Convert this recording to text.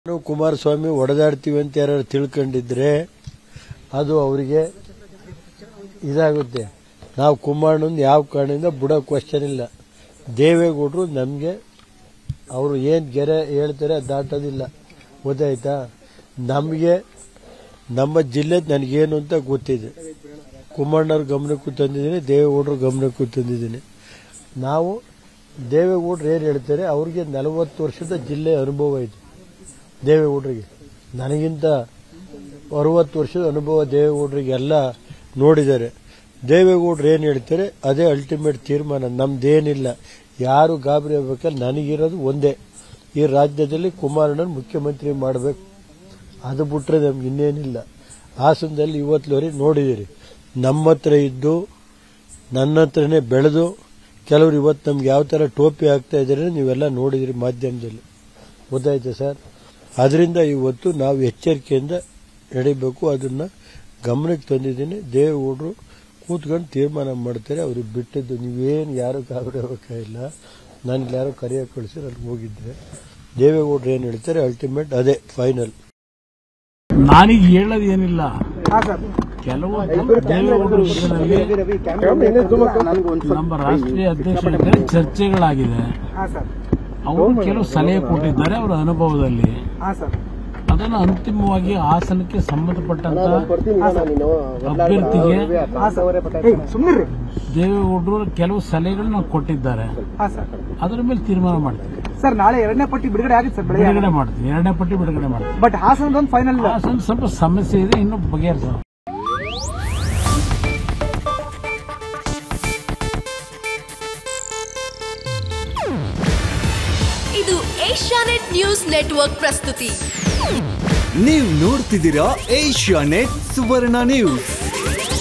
ನಾವು ಕುಮಾರಸ್ವಾಮಿ ಹೊಡೆದಾಡ್ತೀವಿ ಅಂತ ಯಾರು ತಿಳ್ಕೊಂಡಿದ್ರೆ ಅದು ಅವರಿಗೆ ಇದಾಗುತ್ತೆ ನಾವು ಕುಮಾರಣ್ಣನ ಯಾವ ಕಾರಣದಿಂದ ಬಿಡೋ ಕ್ವಶನ್ ಇಲ್ಲ ದೇವೇಗೌಡರು ನಮಗೆ ಅವರು ಏನು ಗೆರೆ ಹೇಳ್ತಾರೆ ಅದ್ ದಾಟೋದಿಲ್ಲ ಗೊತ್ತಾಯ್ತಾ ನಮಗೆ ನಮ್ಮ ಜಿಲ್ಲೆ ನನಗೇನು ಅಂತ ಗೊತ್ತಿದೆ ಕುಮಾರಣ್ಣವ್ರ ಗಮನಕ್ಕೂ ತಂದಿದ್ದೀನಿ ದೇವೇಗೌಡರ ಗಮನಕ್ಕೂ ತಂದಿದ್ದೀನಿ ನಾವು ದೇವೇಗೌಡರು ಏನು ಹೇಳ್ತಾರೆ ಅವ್ರಿಗೆ ನಲವತ್ತು ವರ್ಷದ ಜಿಲ್ಲೆ ಅನುಭವ ಇದೆ ದೇವೇಗೌಡರಿಗೆ ನನಗಿಂತ ಅರವತ್ತು ವರ್ಷದ ಅನುಭವ ದೇವೇಗೌಡರಿಗೆಲ್ಲ ನೋಡಿದ್ದಾರೆ ದೇವೇಗೌಡರು ಏನು ಹೇಳ್ತಾರೆ ಅದೇ ಅಲ್ಟಿಮೇಟ್ ತೀರ್ಮಾನ ನಮ್ದೇನಿಲ್ಲ ಯಾರು ಗಾಬರಿ ಆಗ್ಬೇಕಲ್ಲ ನನಗಿರೋದು ಒಂದೇ ಈ ರಾಜ್ಯದಲ್ಲಿ ಕುಮಾರಣ್ಣನ ಮುಖ್ಯಮಂತ್ರಿ ಮಾಡಬೇಕು ಅದು ಬಿಟ್ರೆ ನಮ್ಗೆ ಇನ್ನೇನಿಲ್ಲ ಹಾಸನದಲ್ಲಿ ಇವತ್ತುವರೆಗೆ ನೋಡಿದಿರಿ ನಮ್ಮ ಹತ್ರ ಇದ್ದು ನನ್ನ ಹತ್ರನೇ ಬೆಳೆದು ಕೆಲವರು ಇವತ್ತು ನಮ್ಗೆ ಯಾವ ಥರ ಟೋಪಿ ಹಾಕ್ತಾ ಇದ್ದಾರೆ ನೀವೆಲ್ಲ ನೋಡಿದಿರಿ ಮಾಧ್ಯಮದಲ್ಲಿ ಗೊತ್ತಾಯ್ತಾ ಸರ್ ಅದರಿಂದ ಇವತ್ತು ನಾವು ಎಚ್ಚರಿಕೆಯಿಂದ ನಡಿಬೇಕು ಅದನ್ನ ಗಮನಕ್ಕೆ ತಂದಿದ್ದೀನಿ ದೇವೇಗೌಡರು ಕೂತ್ಕೊಂಡು ತೀರ್ಮಾನ ಮಾಡ್ತಾರೆ ಅವ್ರಿಗೆ ಬಿಟ್ಟಿದ್ದು ನೀವೇನು ಯಾರು ಗಾಬರಿ ಆಗಬೇಕಾಗಿಲ್ಲ ನನಗೆ ಯಾರೋ ಕರೆಯೋಕೆ ಕಳಿಸಿ ಅಲ್ಲಿ ಹೋಗಿದ್ದೆ ದೇವೇಗೌಡರು ಏನು ಹೇಳ್ತಾರೆ ಅಲ್ಟಿಮೇಟ್ ಅದೇ ಫೈನಲ್ ನಾನೀಗ ಹೇಳೋದು ಏನಿಲ್ಲ ಹಾ ಸರ್ ಕೆಲವು ದೇವೇಗೌಡರ ವಿಷಯದಲ್ಲಿ ನಮ್ಮ ರಾಷ್ಟ್ರೀಯ ಅಧ್ಯಕ್ಷರ ಜೊತೆ ಚರ್ಚೆಗಳಾಗಿದೆ ಹಾ ಸರ್ ಅವರು ಕೆಲವು ಸಲಹೆ ಕೊಟ್ಟಿದ್ದಾರೆ ಅವರ ಅನುಭವದಲ್ಲಿ ಹಾ ಸರ್ ಅದನ್ನು ಅಂತಿಮವಾಗಿ ಹಾಸನಕ್ಕೆ ಸಂಬಂಧಪಟ್ಟಂತ ಅಭ್ಯರ್ಥಿಗೆ ಹಾ ಸರ್ ಸುಮ್ಮನೆ ದೇವೇಗೌಡರು ಕೆಲವು ಸಲಹೆಗಳನ್ನ ಕೊಟ್ಟಿದ್ದಾರೆ ಹಾ ಸರ್ ಅದರ ಮೇಲೆ ತೀರ್ಮಾನ ಮಾಡ್ತೀವಿ ಸರ್ ನಾಳೆ ಎರಡನೇ ಪಟ್ಟಿ ಬಿಡುಗಡೆ ಆಗಿದೆ ಸರ್ ಬೆಳಗ್ಗೆ ಬಿಡುಗಡೆ ಮಾಡ್ತೀವಿ ಎರಡನೇ ಪಟ್ಟಿ ಬಿಡುಗಡೆ ಮಾಡ್ತೀವಿ ಬಟ್ ಹಾಸನದೊಂದು ಫೈನಲ್ ಹಾಸನ ಸ್ವಲ್ಪ ಸಮಸ್ಯೆ ಇದೆ ಇನ್ನು ಬಗೆಹರಿಸೋಣ ಇದು ಏಷ್ಯಾನೆಟ್ ನ್ಯೂಸ್ ನೆಟ್ವರ್ಕ್ ಪ್ರಸ್ತುತಿ ನೀವು ನೋಡ್ತಿದ್ದೀರಾ ಏಷ್ಯಾ ನೆಟ್ ಸುವರ್ಣ ನ್ಯೂಸ್